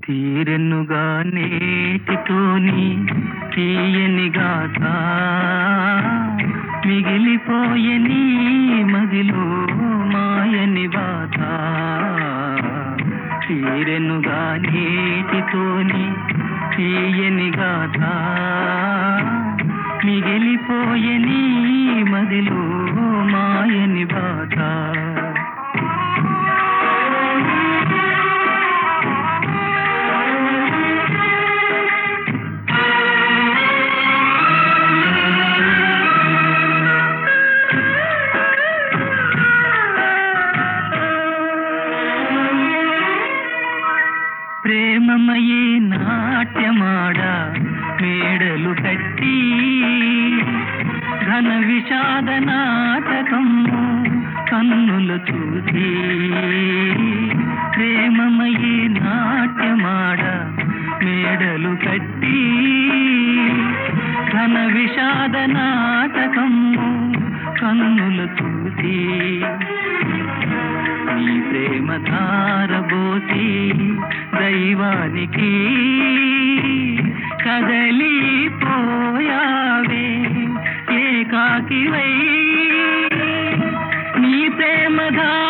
తీరెన్నుగా నేటితోని తీయని గాథ మిగిలిపోయని మదిలో మాయని బాధ తీరెన్నుగా నేటితోని తీయని గాథ మిగిలిపోయని మదిలో మాయని బాధ ప్రేమమయే నాట్యమాడ మేడలు కట్టి ఘన విషాద నాటకము కన్నులు చూసి ప్రేమమయే నాట్యమాడ మేడలు కట్టి ఘన విషాద నాటకము కన్నులు చూసి నీ ప్రేమ ధారబోసి దైవానికి కదలిపోయావే ఏకాకివై నీ ప్రేమ ధార